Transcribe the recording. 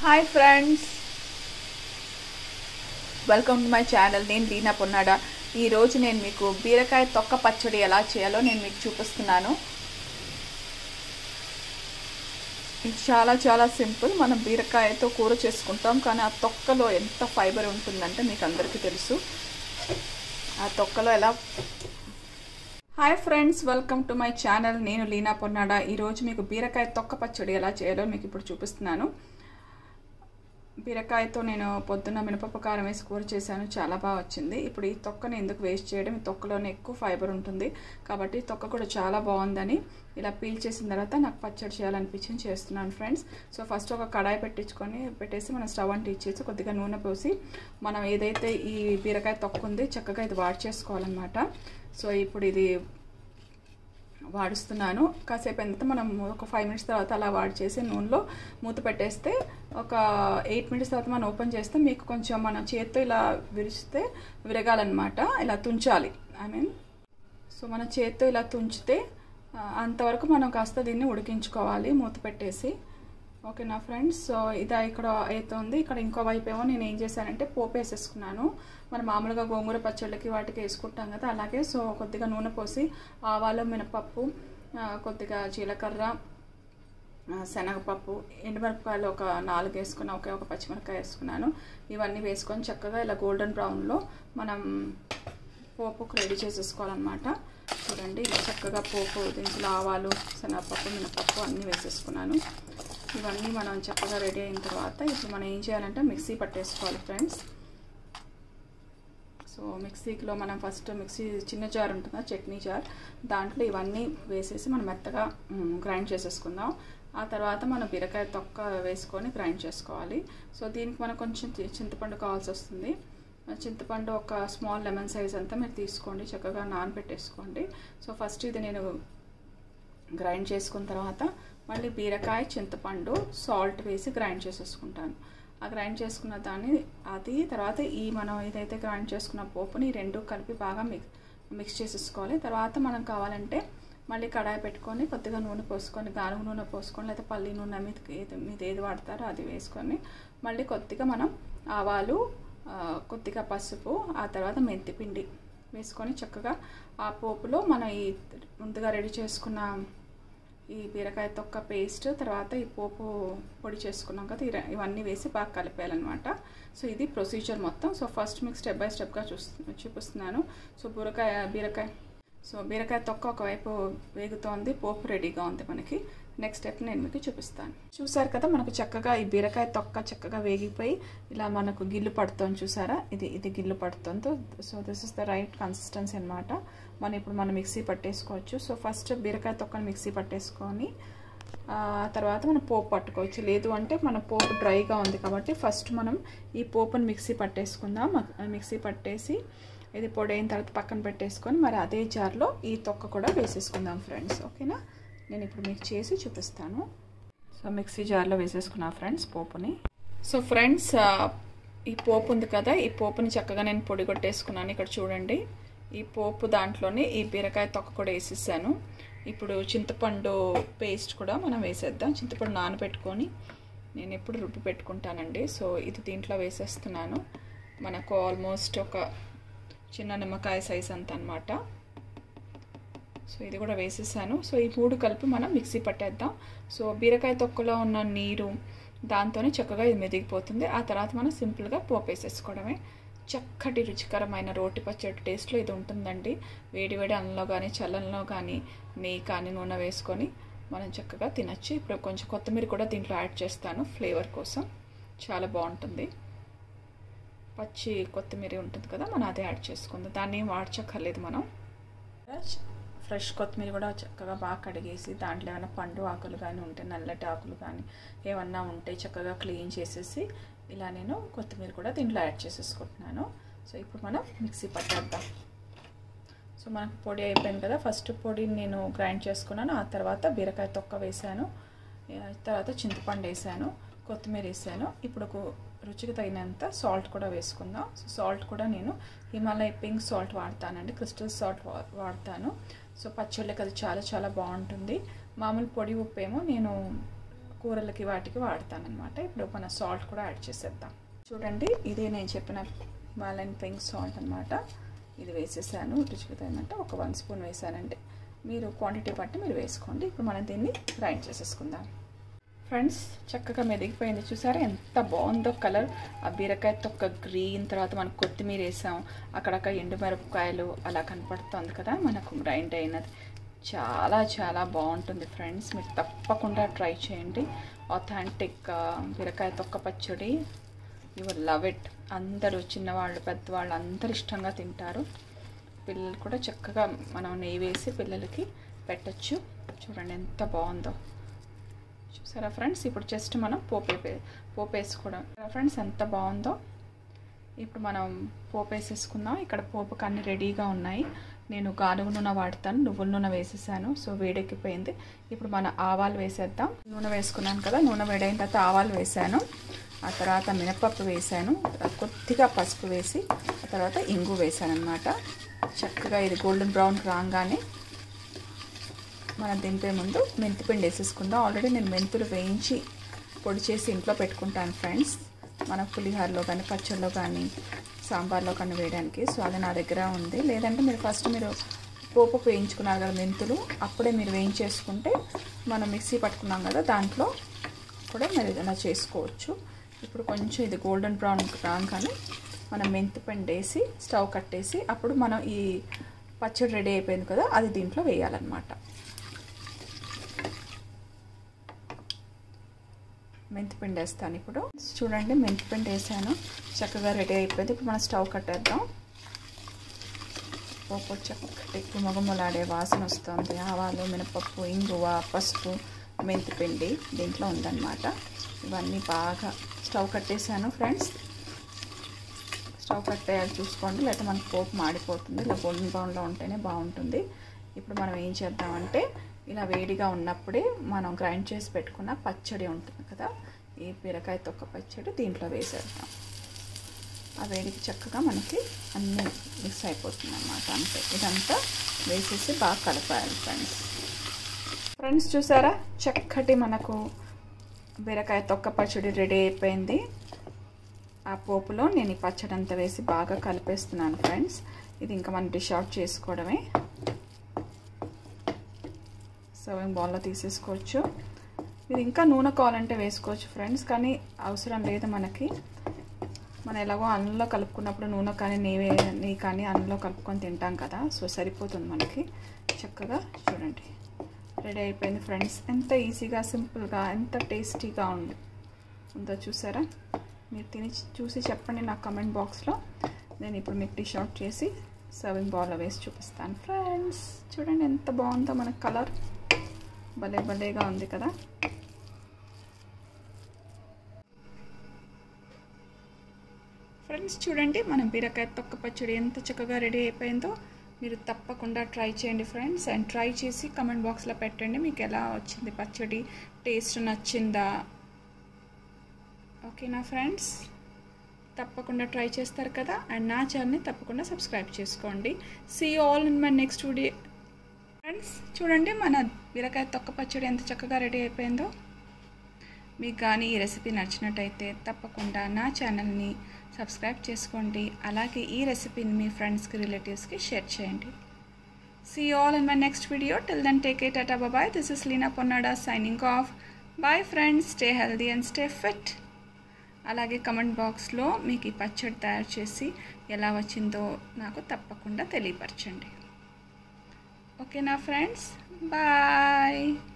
hi friends welcome to my channel నేను లీనా పొన్నాడ ఈరోజు నేను మీకు బీరకాయ తొక్క పచ్చడి ఎలా చేయాలో నేను మీకు చూపిస్తున్నాను ఇది చాలా చాలా సింపుల్ మనం బీరకాయతో కూర చేసుకుంటాం కానీ ఆ తొక్కలో ఎంత ఫైబర్ ఉంటుందంటే మీకు అందరికీ తెలుసు ఆ తొక్కలో ఎలా hi friends welcome to my channel నేను లీనా పొన్నాడ ఈరోజు మీకు బీరకాయ తొక్క పచ్చడి ఎలా చేయాలో మీకు ఇప్పుడు చూపిస్తున్నాను బీరకాయతో నేను పొద్దున్న మినపప్పు కారం వేసి కూర చేశాను చాలా బాగా వచ్చింది ఇప్పుడు ఈ తొక్కని ఎందుకు వేస్ట్ చేయడం ఈ తొక్కలోనే ఎక్కువ ఫైబర్ ఉంటుంది కాబట్టి తొక్క కూడా చాలా బాగుందని ఇలా పీల్ చేసిన తర్వాత నాకు పచ్చడి చేయాలనిపించింది చేస్తున్నాను ఫ్రెండ్స్ సో ఫస్ట్ ఒక కడాయి పెట్టించుకొని పెట్టేసి మనం స్టవ్ అంటి ఇచ్చేసి కొద్దిగా నూనె పోసి మనం ఏదైతే ఈ బీరకాయ తొక్క ఉంది చక్కగా ఇది వాడ్ చేసుకోవాలన్నమాట సో ఇప్పుడు ఇది వాడుస్తున్నాను కాసేపు ఎంత మనం ఒక ఫైవ్ మినిట్స్ తర్వాత అలా వాడి చేసి నూనెలో మూత పెట్టేస్తే ఒక ఎయిట్ మినిట్స్ తర్వాత మనం ఓపెన్ చేస్తే మీకు కొంచెం మన చేత్తో ఇలా విరిస్తే విరగాలన్నమాట ఇలా తుంచాలి ఐ మీన్ సో మన చేత్తో ఇలా తుంచితే అంతవరకు మనం కాస్త దీన్ని ఉడికించుకోవాలి మూత పెట్టేసి ఓకేనా ఫ్రెండ్స్ సో ఇది ఇక్కడ అవుతుంది ఇక్కడ ఇంకో వైపు ఏమో నేను ఏం చేశానంటే పోపు వేసేసుకున్నాను మనం మామూలుగా గోంగూర పచ్చళ్ళకి వాటికి వేసుకుంటాం కదా అలాగే సో కొద్దిగా నూనె పోసి ఆవాలు మినపప్పు కొద్దిగా జీలకర్ర శనగపప్పు ఎండుమిరపకాయలు ఒక నాలుగు వేసుకున్నా ఒకే ఒక పచ్చిమిరపకాయ వేసుకున్నాను ఇవన్నీ వేసుకొని చక్కగా ఇలా గోల్డెన్ బ్రౌన్లో మనం పోపుకు రెడీ చేసేసుకోవాలన్నమాట చూడండి ఇలా చక్కగా పోపు దించులు ఆవాలు శనగపప్పు మినపప్పు అన్నీ వేసేసుకున్నాను ఇవన్నీ మనం చక్కగా రెడీ అయిన తర్వాత ఇప్పుడు మనం ఏం చేయాలంటే మిక్సీ పట్టేసుకోవాలి ఫ్రెండ్స్ సో మిక్సీలో మనం ఫస్ట్ మిక్సీ చిన్న జార్ ఉంటుందా చట్నీ జార్ దాంట్లో ఇవన్నీ వేసేసి మనం మెత్తగా గ్రైండ్ చేసేసుకుందాం ఆ తర్వాత మనం బీరకాయ తొక్క వేసుకొని గ్రైండ్ చేసుకోవాలి సో దీనికి మనకు కొంచెం చింతపండు కావాల్సి వస్తుంది చింతపండు ఒక స్మాల్ లెమన్ సైజ్ అంతా మీరు తీసుకోండి చక్కగా నానబెట్టేసుకోండి సో ఫస్ట్ ఇది నేను గ్రైండ్ చేసుకున్న తర్వాత మళ్ళీ బీరకాయ చింతపండు సాల్ట్ వేసి గ్రైండ్ చేసేసుకుంటాను ఆ గ్రైండ్ చేసుకున్న దాన్ని అది తర్వాత ఈ మనం ఏదైతే గ్రైండ్ చేసుకున్న పోపుని రెండు కలిపి బాగా మిక్స్ మిక్స్ చేసేసుకోవాలి తర్వాత మనం కావాలంటే మళ్ళీ కడాయి పెట్టుకొని కొద్దిగా నూనె పోసుకొని గానుగ నూనె పోసుకొని లేదా పల్లి నూనె మీద ఏది మీద ఏది వాడతారో అది వేసుకొని మళ్ళీ కొద్దిగా మనం ఆవాలు కొద్దిగా పసుపు ఆ తర్వాత మెంతిపిండి వేసుకొని చక్కగా ఆ పోపులో మనం ఈ ముందుగా రెడీ చేసుకున్న ఈ బీరకాయ తొక్క పేస్ట్ తర్వాత ఈ పోపు పొడి చేసుకున్నాం కదా ఇవన్నీ వేసి బాగా కలిపేయాలన్నమాట సో ఇది ప్రొసీజర్ మొత్తం సో ఫస్ట్ మీకు స్టెప్ బై స్టెప్గా చూస్తు చూపిస్తున్నాను సో బీరకాయ బీరకాయ సో బీరకాయ తొక్క ఒకవైపు వేగుతోంది పోపు రెడీగా ఉంది మనకి నెక్స్ట్ స్టెప్ నేను మీకు చూపిస్తాను చూసారు కదా మనకు చక్కగా ఈ బీరకాయ తొక్క చక్కగా వేగిపోయి ఇలా మనకు గిల్లు పడుతుంది చూసారా ఇది ఇది గిల్లు పడుతుంది so this is the right consistency అనమాట మనం ఇప్పుడు మనం మిక్సీ పట్టేసుకోవచ్చు సో ఫస్ట్ బీరకాయ తొక్కను మిక్సీ పట్టేసుకొని తర్వాత మనం పోపు పట్టుకోవచ్చు లేదు అంటే మన పోపు డ్రైగా ఉంది కాబట్టి ఫస్ట్ మనం ఈ పోపును మిక్సీ పట్టేసుకుందాం మిక్సీ పట్టేసి ఇది పొడి అయిన తర్వాత పక్కన పెట్టేసుకొని మరి అదే జార్లో ఈ తొక్క కూడా వేసేసుకుందాం ఫ్రెండ్స్ ఓకేనా నేను ఇప్పుడు మీకు చేసి చూపిస్తాను సో మిక్సీ జార్లో వేసేసుకున్నా ఫ్రెండ్స్ పోపుని సో ఫ్రెండ్స్ ఈ పోపు ఉంది కదా ఈ పోపుని చక్కగా నేను పొడి కొట్టేసుకున్నాను ఇక్కడ చూడండి ఈ పోపు దాంట్లోనే ఈ బీరకాయ తొక్క కూడా వేసేసాను ఇప్పుడు చింతపండు పేస్ట్ కూడా మనం వేసేద్దాం చింతపండు నానబెట్టుకొని నేను ఎప్పుడు రుబ్బి పెట్టుకుంటానండి సో ఇది దీంట్లో వేసేస్తున్నాను మనకు ఆల్మోస్ట్ ఒక చిన్న నిమ్మకాయ సైజ్ అంత అనమాట సో ఇది కూడా వేసేసాను సో ఈ మూడు కలిపి మనం మిక్సీ పట్టేద్దాం సో బీరకాయ తొక్కలో ఉన్న నీరు దాంతోనే చక్కగా ఇది మెదిగిపోతుంది ఆ తర్వాత మనం సింపుల్గా పోపు వేసేసుకోవడమే చక్కటి రుచికరమైన రోటి పచ్చడి టేస్ట్లో ఇది ఉంటుందండి వేడి వేడి అన్నంలో కానీ చల్లంలో కానీ నెయ్యి కానీ నూనె వేసుకొని మనం చక్కగా తినచ్చు ఇప్పుడు కొంచెం కొత్తిమీర కూడా దీంట్లో యాడ్ చేస్తాను ఫ్లేవర్ కోసం చాలా బాగుంటుంది పచ్చి కొత్తిమీర ఉంటుంది కదా మనం అదే యాడ్ చేసుకుందాం దాన్ని ఏం వాడ్చక్కర్లేదు మనం ఫ్రెష్ కొత్తిమీర కూడా చక్కగా బాగా కడిగేసి దాంట్లో ఏమైనా పండు ఆకులు కానీ ఉంటే నల్లటి ఆకులు కానీ ఏమన్నా ఉంటే చక్కగా క్లీన్ చేసేసి ఇలా నేను కొత్తిమీర కూడా దీంట్లో యాడ్ చేసేసుకుంటున్నాను సో ఇప్పుడు మనం మిక్సీ పట్టేద్దాం సో మనకు పొడి అయిపోయింది కదా ఫస్ట్ పొడిని నేను గ్రైండ్ చేసుకున్నాను ఆ తర్వాత బీరకాయ తొక్క వేసాను తర్వాత చింతపండు వేసాను కొత్తిమీర వేసాను ఇప్పుడు రుచికి తగినంత సాల్ట్ కూడా వేసుకుందాం సో సాల్ట్ కూడా నేను హిమాలయ పింక్ సాల్ట్ వాడతానండి క్రిస్టల్ సాల్ట్ వాడతాను సో పచ్చళ్ళకి అది చాలా చాలా బాగుంటుంది మామూలు పొడి ఉప్పు ఏమో నేను కూరలకి వాటికి వాడతానమాట ఇప్పుడు మన సాల్ట్ కూడా యాడ్ చేసేద్దాం చూడండి ఇదే నేను చెప్పిన మాలన్ పింక్ సాల్ట్ అనమాట ఇది వేసేసాను రుచికి తగినట్టు ఒక వన్ స్పూన్ వేసానండి మీరు క్వాంటిటీ బట్టి మీరు వేసుకోండి ఇప్పుడు మనం దీన్ని గ్రైండ్ చేసేసుకుందాం ఫ్రెండ్స్ చక్కగా మెదిగిపోయింది చూసారా ఎంత బాగుందో కలర్ ఆ బీరకాయ తొక్క గ్రీన్ తర్వాత మనం కొత్తిమీర వేసాం అక్కడక్కడ ఎండుమిరపకాయలు అలా కనపడుతుంది కదా మనకు గ్రైండ్ అయినది చాలా చాలా బాగుంటుంది ఫ్రెండ్స్ మీరు తప్పకుండా ట్రై చేయండి ఆథెంటిక్ బీరకాయ తొక్క పచ్చడి యూ విల్ లవ్ ఇట్ అందరూ చిన్నవాళ్ళు పెద్దవాళ్ళు అందరు ఇష్టంగా తింటారు పిల్లలు కూడా చక్కగా మనం నెయ్యి వేసి పిల్లలకి పెట్టచ్చు చూడండి ఎంత బాగుందో చూసారా ఫ్రెండ్స్ ఇప్పుడు జస్ట్ మనం పోపు పోపు వేసుకోవడం ఫ్రెండ్స్ ఎంత బాగుందో ఇప్పుడు మనం పోపు వేసేసుకుందాం ఇక్కడ పోపుకి అన్ని రెడీగా ఉన్నాయి నేను గానుగ నూనె వాడతాను నువ్వుల నూనె వేసేసాను సో వేడెక్కిపోయింది ఇప్పుడు మన ఆవాలు వేసేద్దాం నూనె వేసుకున్నాను కదా నూనె వేడైన తర్వాత ఆవాలు వేసాను ఆ తర్వాత మినపప్పు వేసాను కొద్దిగా పసుపు వేసి ఆ తర్వాత ఇంగు వేసాను అనమాట చక్కగా ఇది గోల్డెన్ బ్రౌన్ రాగానే మనం దింపే ముందు మెంతిపిండి వేసేసుకుందాం ఆల్రెడీ నేను మెంతులు వేయించి పొడి చేసి ఇంట్లో పెట్టుకుంటాను ఫ్రెండ్స్ మన పులిహోరలో కానీ పచ్చళ్ళలో కానీ సాంబార్లో కానీ వేయడానికి సో అది నా దగ్గర ఉంది లేదంటే మీరు ఫస్ట్ మీరు పోపు వేయించుకున్నారు కదా మెంతులు అప్పుడే మీరు వేయించేసుకుంటే మనం మిక్సీ పట్టుకున్నాం కదా దాంట్లో కూడా మీరు ఇలా చేసుకోవచ్చు ఇప్పుడు కొంచెం ఇది గోల్డెన్ బ్రౌన్ రాగానే మనం మెంతి పిండి వేసి స్టవ్ కట్టేసి అప్పుడు మనం ఈ పచ్చడి రెడీ అయిపోయింది కదా అది దీంట్లో వేయాలన్నమాట మెంతిపిండి వేస్తాను ఇప్పుడు చూడండి మెంతిపిండి వేసాను చక్కగా రెడీ అయిపోయింది ఇప్పుడు మనం స్టవ్ కట్టేద్దాం పోపు చక్కటి గుమగుమలాడే వాసన వస్తుంది ఆవాలు మినపప్పు ఇంగువ పసుపు మెంతిపిండి దీంట్లో ఉందన్నమాట ఇవన్నీ బాగా స్టవ్ కట్టేసాను ఫ్రెండ్స్ స్టవ్ కట్టేయాలి చూసుకోండి లేకపోతే మనకు పోపు మాడిపోతుంది ఇలా గోల్డెన్ బ్రౌన్లో ఉంటేనే బాగుంటుంది ఇప్పుడు మనం ఏం చేద్దామంటే ఇలా వేడిగా ఉన్నప్పుడే మనం గ్రైండ్ చేసి పెట్టుకున్న పచ్చడి ఉంటుంది కదా ఈ బీరకాయ తొక్క పచ్చడి దీంట్లో వేసేద్దాం ఆ వేడికి చక్కగా మనకి అన్నీ మిక్స్ అయిపోతుంది అన్నమాట అంతే ఇదంతా వేసేసి బాగా కలపాలి ఫ్రెండ్స్ ఫ్రెండ్స్ చూసారా చక్కటి మనకు బీరకాయ తొక్క పచ్చడి రెడీ అయిపోయింది ఆ పోపులో నేను ఈ పచ్చడి అంతా వేసి బాగా కలిపేస్తున్నాను ఫ్రెండ్స్ ఇది ఇంకా మనం డిష్ అవుట్ చేసుకోవడమే సర్వింగ్ బౌల్లో తీసేసుకోవచ్చు మీరు ఇంకా నూనె కావాలంటే వేసుకోవచ్చు ఫ్రెండ్స్ కానీ అవసరం లేదు మనకి మనం ఎలాగో అన్నంలో కలుపుకున్నప్పుడు నూనె కానీ నెయ్యి నెయ్యి కానీ అన్నంలో కలుపుకొని తింటాం కదా సో సరిపోతుంది మనకి చక్కగా చూడండి రెడీ అయిపోయింది ఫ్రెండ్స్ ఎంత ఈజీగా సింపుల్గా ఎంత టేస్టీగా ఉంది ఉందో చూసారా మీరు తిని చూసి చెప్పండి నా కమెంట్ బాక్స్లో నేను ఇప్పుడు మీకు డిష్ అవుట్ చేసి సర్వింగ్ బౌల్లో వేసి చూపిస్తాను ఫ్రెండ్స్ చూడండి ఎంత బాగుందో మనకు కలర్ భలే భలేగా ఉంది కదా ఫ్రెండ్స్ చూడండి మన బీరకాయ తొక్క పచ్చడి ఎంత చక్కగా రెడీ అయిపోయిందో మీరు తప్పకుండా ట్రై చేయండి ఫ్రెండ్స్ అండ్ ట్రై చేసి కమెంట్ బాక్స్లో పెట్టండి మీకు ఎలా వచ్చింది పచ్చడి టేస్ట్ నచ్చిందా ఓకేనా ఫ్రెండ్స్ తప్పకుండా ట్రై చేస్తారు కదా అండ్ నా ఛానల్ని తప్పకుండా సబ్స్క్రైబ్ చేసుకోండి see all in my next video friends చూడండి మన బీరకాయ తొక్క పచ్చడి ఎంత చక్కగా రెడీ అయిపోయిందో మీకు కానీ ఈ రెసిపీ నచ్చినట్టయితే తప్పకుండా నా ఛానల్ని సబ్స్క్రైబ్ చేసుకోండి అలాగే ఈ రెసిపీని మీ ఫ్రెండ్స్కి రిలేటివ్స్కి షేర్ చేయండి see all in my next video till then take a tata bye this is Leena Ponnada signing off bye friends stay healthy and stay fit అలాగే కమెంట్ బాక్స్లో మీకు ఈ పచ్చడి తయారు చేసి ఎలా వచ్చిందో నాకు తప్పకుండా తెలియపరచండి ఓకేనా ఫ్రెండ్స్ బాయ్